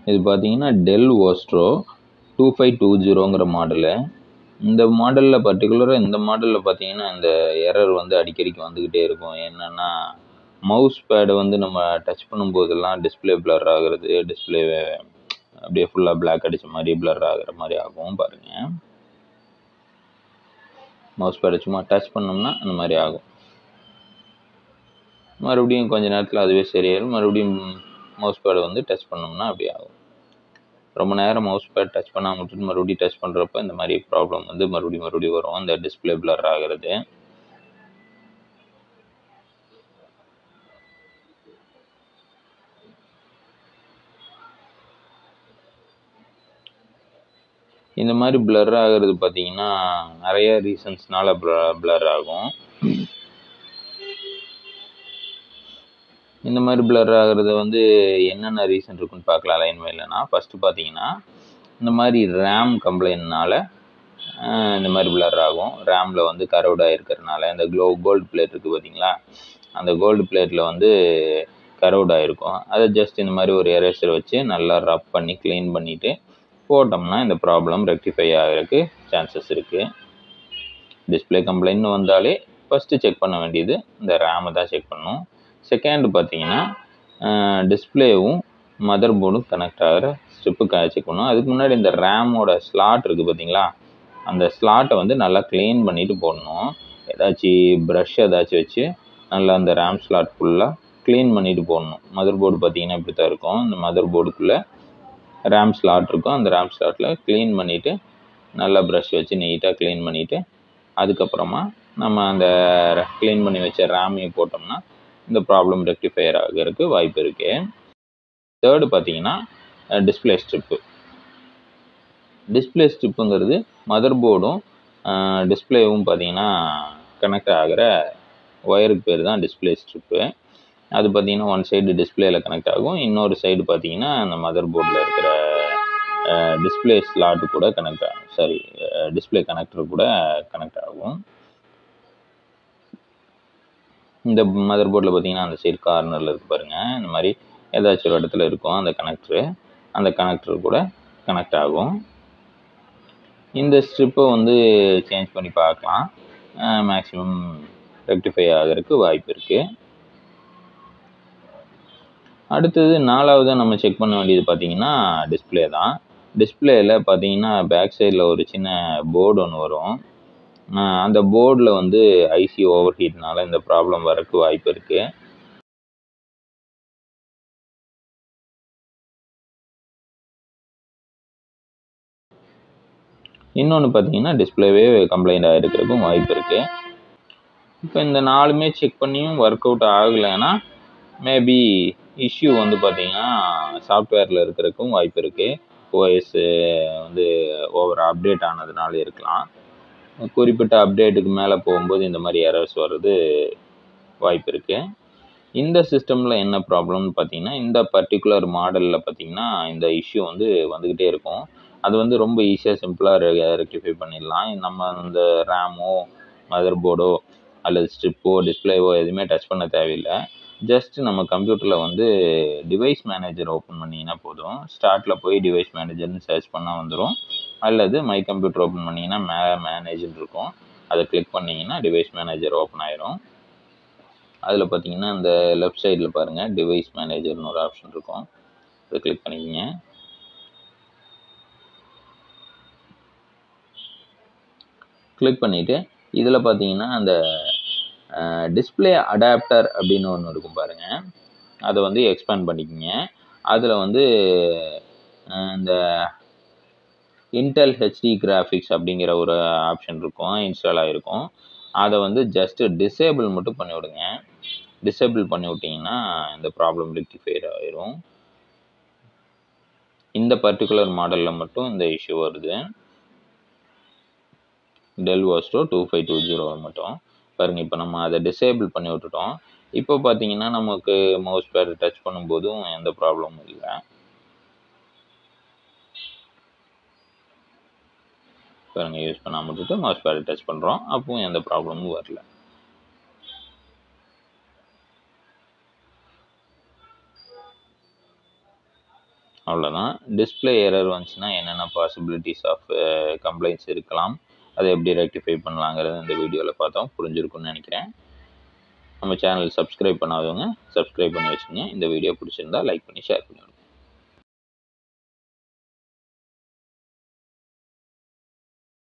இது பார்த்தீங்கன்னா Dell Vostro two five two ஜீரோங்கிற மாடலு இந்த மாடலில் பர்டிகுலராக இந்த மாடலில் பார்த்தீங்கன்னா இந்த எரர் வந்து அடிக்கடிக்கு வந்துக்கிட்டே இருக்கும் என்னென்னா மவுஸ் பேடு வந்து நம்ம டச் பண்ணும்போதெல்லாம் டிஸ்பிளே பிளர் ஆகுறது டிஸ்பிளே அப்படியே ஃபுல்லாக பிளாக் அடித்த மாதிரி பிளர் ஆகுற மாதிரி ஆகும் பாருங்கள் மவுஸ் பேடை சும்மா டச் பண்ணோம்னா அந்த மாதிரி ஆகும் மறுபடியும் கொஞ்ச நேரத்தில் அதுவே சரியாயிடும் மறுபடியும் மவுஸ் பேடை வந்து டச் பண்ணோம்னா அப்படி ஆகும் ரொம்ப நேரம் மவுஸ் பேட் டச் பண்ணாமல் விட்டுட்டு மறுபடியும் டச் பண்ணுறப்ப இந்த மாதிரி ப்ராப்ளம் வந்து மறுபடியும் மறுபடியும் வரும் அந்த டிஸ்பிளே பிளர் ஆகிறது இந்த மாதிரி பிளர் ஆகிறது பார்த்தீங்கன்னா நிறைய ரீசன்ஸ்னால பிளர் ஆகும் இந்த மாதிரி பிளர் ஆகிறது வந்து என்னென்ன ரீசன் இருக்குன்னு பார்க்கலாம் லைன் இல்லைன்னா ஃபஸ்ட்டு பார்த்தீங்கன்னா இந்த மாதிரி ரேம் கம்ப்ளைண்ட்னால இந்த மாதிரி பிளர் ஆகும் ரேமில் வந்து கரவுடாக இருக்கிறதுனால இந்த க்ளோ கோல்டு பிளேட் இருக்குது பார்த்தீங்களா அந்த கோல்டு பிளேட்டில் வந்து கரவுடாக இருக்கும் அதை ஜஸ்ட் இந்த மாதிரி ஒரு எரேசர் வச்சு நல்லா ரப் பண்ணி க்ளீன் பண்ணிவிட்டு போட்டோம்னா இந்த ப்ராப்ளம் ரெக்டிஃபை ஆகிறதுக்கு சான்சஸ் இருக்குது டிஸ்பிளே கம்ப்ளைண்ட் வந்தாலே ஃபஸ்ட்டு செக் பண்ண வேண்டியது இந்த ரேமை தான் செக் பண்ணணும் செகண்ட் பார்த்தீங்கன்னா டிஸ்பிளேவும் மதர் போர்டும் கனெக்ட் ஆகிற ஸ்ட்ரிப்பு செக் பண்ணணும் அதுக்கு முன்னாடி இந்த ரேமோட ஸ்லாட் இருக்குது பார்த்தீங்களா அந்த ஸ்லாட்டை வந்து நல்லா க்ளீன் பண்ணிவிட்டு போடணும் ஏதாச்சும் ப்ரஷ் ஏதாச்சும் வச்சு நல்லா அந்த ரேம் ஸ்லாட் ஃபுல்லாக க்ளீன் பண்ணிவிட்டு போடணும் மதர் போர்டு பார்த்தீங்கன்னா இப்படி தான் இருக்கும் இந்த மதர் போர்டுக்குள்ளே ரேம் ஸ்லாட் இருக்கும் அந்த ரேம் ஸ்லாட்டில் க்ளீன் பண்ணிவிட்டு நல்லா ப்ரஷ் வச்சு நீட்டாக க்ளீன் பண்ணிவிட்டு அதுக்கப்புறமா நம்ம அந்த க்ளீன் பண்ணி வச்ச ரேமையும் போட்டோம்னா இந்த ப்ராப்ளம் ரெக்டிஃபையர் ஆகிறதுக்கு வாய்ப்பு இருக்குது தேர்டு பார்த்தீங்கன்னா டிஸ்பிளே ஸ்ட்ரிப்பு டிஸ்பிளே ஸ்ட்ரிப்புங்கிறது மதர் போர்டும் டிஸ்பிளேவும் பார்த்தீங்கன்னா கனெக்ட் ஆகிற ஒயருக்கு பேர் தான் டிஸ்பிளே ஸ்ட்ரிப்பு அது பார்த்தீங்கன்னா ஒன் சைடு டிஸ்பிளேயில் கனெக்ட் ஆகும் இன்னொரு சைடு பார்த்தீங்கன்னா அந்த மதர் போர்டில் இருக்கிற டிஸ்பிளே ஸ்லாட்டு கூட கனெக்ட் ஆகும் சாரி டிஸ்பிளே கனெக்டர் கூட கனெக்ட் ஆகும் இந்த மதர் போர்டில் பார்த்தீங்கன்னா அந்த சைடு கார்னரில் இருக்கு பாருங்கள் இந்த மாதிரி ஏதாச்சும் ஒரு இடத்துல இருக்கும் அந்த கனெக்டரு அந்த கனெக்டர் கூட கனெக்ட் ஆகும் இந்த ஸ்ட்ரிப்பை வந்து சேஞ்ச் பண்ணி பார்க்கலாம் மேக்ஸிமம் ரெக்டிஃபை ஆகிறதுக்கு வாய்ப்பு இருக்குது அடுத்தது நாலாவது நம்ம செக் பண்ண வேண்டியது பார்த்தீங்கன்னா டிஸ்பிளே தான் டிஸ்பிளேயில் பார்த்தீங்கன்னா பேக் சைடில் ஒரு சின்ன போர்டு ஒன்று வரும் அந்த போர்டில் வந்து ஐசி ஓவர் ஹீட்னால இந்த ப்ராப்ளம் வரக்கு வாய்ப்பு இருக்குது இன்னொன்று பார்த்தீங்கன்னா டிஸ்பிளேவே கம்ப்ளைண்ட் ஆகிருக்கிறதுக்கும் வாய்ப்பு இருக்குது இப்போ இந்த நாலுமே செக் பண்ணியும் ஒர்க் அவுட் ஆகலைன்னா மேபி இஷ்யூ வந்து பார்த்தீங்கன்னா சாஃப்ட்வேரில் இருக்கிறதுக்கும் வாய்ப்பு இருக்குது ஓஎஸ் வந்து ஓவர் அப்டேட் ஆனதுனால இருக்கலாம் குறிப்பிட்ட அப்டேட்டுக்கு மேலே போகும்போது இந்த மாதிரி எரர்ஸ் வர்றது வாய்ப்பு இருக்குது இந்த சிஸ்டமில் என்ன ப்ராப்ளம்னு பார்த்தீங்கன்னா இந்த பர்டிகுலர் மாடலில் பார்த்தீங்கன்னா இந்த இஷ்யூ வந்து வந்துக்கிட்டே இருக்கும் அது வந்து ரொம்ப ஈஸியாக சிம்பிளாக ரெக்டிஃபை பண்ணிடலாம் நம்ம இந்த ரேமோ மதர் போர்டோ அல்லது ஸ்ட்ரிப்போ டிஸ்பிளேவோ எதுவுமே டச் பண்ண தேவையில்லை ஜஸ்ட் நம்ம கம்ப்யூட்டரில் வந்து டிவைஸ் மேனேஜர் ஓப்பன் பண்ணிங்கன்னா போதும் ஸ்டார்ட்டில் போய் டிவைஸ் மேனேஜர்னு சர்ச் பண்ணால் வந்துடும் அல்லது மை கம்ப்யூட்டர் ஓப்பன் பண்ணிங்கன்னா மே மேனேஜர்னு இருக்கும் அதை கிளிக் பண்ணிங்கன்னா டிவைஸ் மேனேஜர் ஓப்பன் ஆயிரும் அதில் பார்த்தீங்கன்னா இந்த லெஃப்ட் சைடில் பாருங்கள் டிவைஸ் மேனேஜர்னு ஒரு ஆப்ஷன் இருக்கும் அதை கிளிக் பண்ணிக்கங்க கிளிக் பண்ணிவிட்டு இதில் பார்த்தீங்கன்னா அந்த டிஸ்பிளே அடாப்டர் அப்படின்னு ஒன்று இருக்கும் பாருங்கள் அதை வந்து எக்ஸ்பேண்ட் பண்ணிக்கோங்க அதில் வந்து இந்த இன்டெல் ஹெச்டி கிராஃபிக்ஸ் அப்படிங்கிற ஒரு ஆப்ஷன் இருக்கும் இன்ஸ்டால் ஆகிருக்கும் அதை வந்து ஜஸ்ட்டு டிசேபிள் மட்டும் பண்ணி விடுங்க டிசேபிள் பண்ணி விட்டிங்கன்னா இந்த ப்ராப்ளம் ரெக்டிஃபைட் ஆயிரும் இந்த பர்டிகுலர் மாடலில் மட்டும் இந்த இஷ்யூ வருது Dell Vostro two five two zero மட்டும் பாருங்க இப்போ நம்ம அதை டிசேபிள் பண்ணி விட்டுட்டோம் இப்போ பார்த்தீங்கன்னா நமக்கு மவுஸ் பேட் டச் பண்ணும்போதும் எந்த ப்ராப்ளமும் இல்லை பாருங்க யூஸ் பண்ணாமல் விட்டுட்டு மவுஸ் பேட் டச் பண்ணுறோம் அப்பவும் எந்த ப்ராப்ளமும் வரல அவ்வளோதான் டிஸ்பிளே எரர் வந்துச்சுன்னா என்னென்ன பாசிபிலிட்டிஸ் ஆஃப் கம்ப்ளைண்ட்ஸ் இருக்கலாம் அதை எப்படி ரெக்டிஃபை பண்ணலாங்கிறது இந்த வீடியோவில் பார்த்தோம் புரிஞ்சிருக்கும்னு நினைக்கிறேன் நம்ம சேனல் சப்ஸ்கிரைப் பண்ணாதவங்க சப்ஸ்கிரைப் பண்ணி வச்சுங்க இந்த வீடியோ பிடிச்சிருந்தா லைக் பண்ணி ஷேர் பண்ணி விடுங்க